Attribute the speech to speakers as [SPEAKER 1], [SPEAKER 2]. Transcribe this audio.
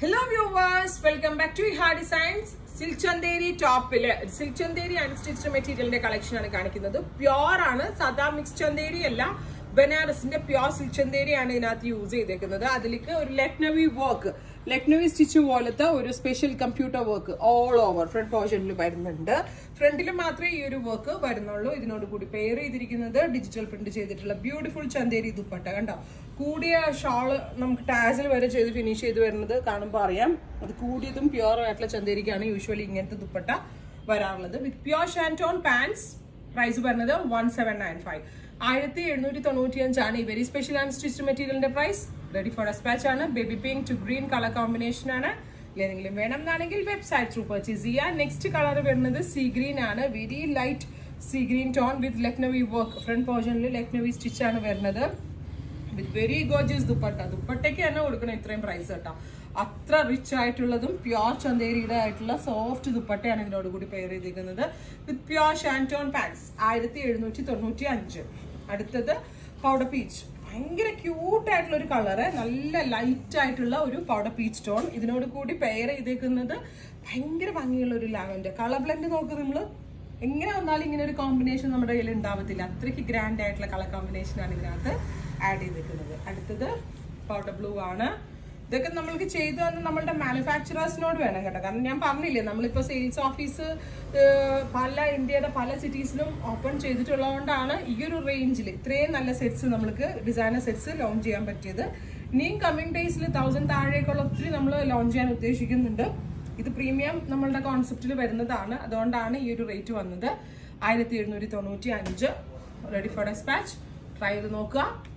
[SPEAKER 1] hello viewers welcome back to ഹാ designs silk Chanderi ടോപ്പില് silk Chanderi unstitched മെറ്റീരിയലിന്റെ കളക്ഷൻ ആണ് കാണിക്കുന്നത് പ്യോർ ആണ് സാധാ മിക്സ് ചന്തേരി അല്ല ബനാറസിന്റെ പ്യോർ സിൽക്ക് ചന്തേരി ആണ് ഇതിനകത്ത് യൂസ് ചെയ്തേക്കുന്നത് അതിലേക്ക് ഒരു ലക്നവി വർക്ക് ലക്നവി സ്റ്റിച്ച് പോലത്തെ ഒരു special computer work all over front പോർഷനിൽ വരുന്നുണ്ട് ഫ്രണ്ടിൽ മാത്രമേ ഈ ഒരു വർക്ക് വരുന്നുള്ളൂ ഇതിനോട് കൂടി പെയർ ചെയ്തിരിക്കുന്നത് ഡിജിറ്റൽ പ്രിന്റ് ചെയ്തിട്ടുള്ള ബ്യൂട്ടിഫുൾ ചന്തേരി ദുപ്പട്ട കണ്ടോ കൂടിയ ഷാള് നമുക്ക് ടാസിൽ വരെ ചെയ്ത് ഫിനിഷ് ചെയ്ത് വരുന്നത് കാണുമ്പോൾ അറിയാം അത് കൂടിയതും പ്യുവർ ആയിട്ടുള്ള ചന്തേരിക്കാണ് യൂഷ്വലി ഇങ്ങനത്തെ ദുപ്പട്ട വരാറുള്ളത് with pure shantoon pants price വരുന്നത് വൺ സെവൻ നയൻ ഫൈവ് ആയിരത്തി എഴുന്നൂറ്റി തൊണ്ണൂറ്റി അഞ്ചാണ് ഈ വെരി സ്പെഷ്യൽ ആൻഡ് സ്റ്റിച്ച് മെറ്റീരിയലിന്റെ പ്രൈസ് റെഡി ഫോർ ഡെസ്പാച്ച് ആണ് baby pink to green colour combination ആണ് ഏതെങ്കിലും വേണം എന്നാണെങ്കിൽ വെബ്സൈറ്റ് ത്രൂ പർച്ചേസ് ചെയ്യാം നെക്സ്റ്റ് കളർ വരുന്നത് സീ ഗ്രീൻ ആണ് very light sea green tone with Lucknowi work front പോർഷനിൽ ലക്നവി സ്റ്റിച്ച് ആണ് വരുന്നത് വിത്ത് വെരി ഗോർജിയസ് ദുപ്പട്ട ദുപ്പട്ടയ്ക്ക് തന്നെ കൊടുക്കണം ഇത്രയും പ്രൈസ് കേട്ടോ അത്ര റിച്ച് ആയിട്ടുള്ളതും പ്യോർ ചന്തേരിയുടെ ആയിട്ടുള്ള സോഫ്റ്റ് ദുപ്പട്ടയാണ് ഇതിനോട് കൂടി പെയർ ചെയ്തിരിക്കുന്നത് വിത്ത് പ്യോർ ഷാൻറ്റോൺ പാൻസ് ആയിരത്തി എഴുന്നൂറ്റി തൊണ്ണൂറ്റി അഞ്ച് അടുത്തത് പൗഡർ പീച്ച് ഭയങ്കര ക്യൂട്ട് ആയിട്ടുള്ള ഒരു കളറ് നല്ല ലൈറ്റ് ആയിട്ടുള്ള ഒരു പൗഡർ പീച്ച് ടോൺ ഇതിനോട് കൂടി പെയർ ചെയ്തേക്കുന്നത് ഭയങ്കര ഭംഗിയുള്ള ഒരു ലാവൻഡർ കളർ ബ്ലെൻഡ് നോക്ക് നമ്മള് എങ്ങനെ വന്നാലും ഇങ്ങനെ ഒരു കോമ്പിനേഷൻ നമ്മുടെ കയ്യിൽ ഉണ്ടാവത്തില്ല അത്രയ്ക്ക് ഗ്രാൻഡ് ആയിട്ടുള്ള കളർ കോമ്പിനേഷൻ ആണ് ഇതിനകത്ത് ആഡ് ചെയ്തിരിക്കുന്നത് അടുത്തത് പൗഡർ ബ്ലൂ ആണ് ഇതൊക്കെ നമ്മൾക്ക് ചെയ്തു തന്ന നമ്മളുടെ മാനുഫാക്ചറേഴ്സിനോട് വേണം കേട്ടോ കാരണം ഞാൻ പറഞ്ഞില്ലേ നമ്മളിപ്പോൾ സെയിൽസ് ഓഫീസ് പല ഇന്ത്യയുടെ പല സിറ്റീസിലും ഓപ്പൺ ചെയ്തിട്ടുള്ളതുകൊണ്ടാണ് ഈ ഒരു റേഞ്ചിൽ ഇത്രയും നല്ല സെറ്റ്സ് നമ്മൾക്ക് ഡിസൈനർ സെറ്റ്സ് ലോഞ്ച് ചെയ്യാൻ പറ്റിയത് ഇനിയും കമ്മിങ് ഡേയ്സിൽ തൗസൻഡ് താഴേക്കുള്ള ഒത്തിരി നമ്മൾ ലോഞ്ച് ചെയ്യാൻ ഉദ്ദേശിക്കുന്നുണ്ട് ഇത് പ്രീമിയം നമ്മളുടെ കോൺസെപ്റ്റിൽ വരുന്നതാണ് അതുകൊണ്ടാണ് ഈ ഒരു റേറ്റ് വന്നത് ആയിരത്തി എഴുന്നൂറ്റി തൊണ്ണൂറ്റി അഞ്ച് റെഡി ഫോർ ഡെസ്പാച്ച് ട്രൈ ചെയ്ത് നോക്കുക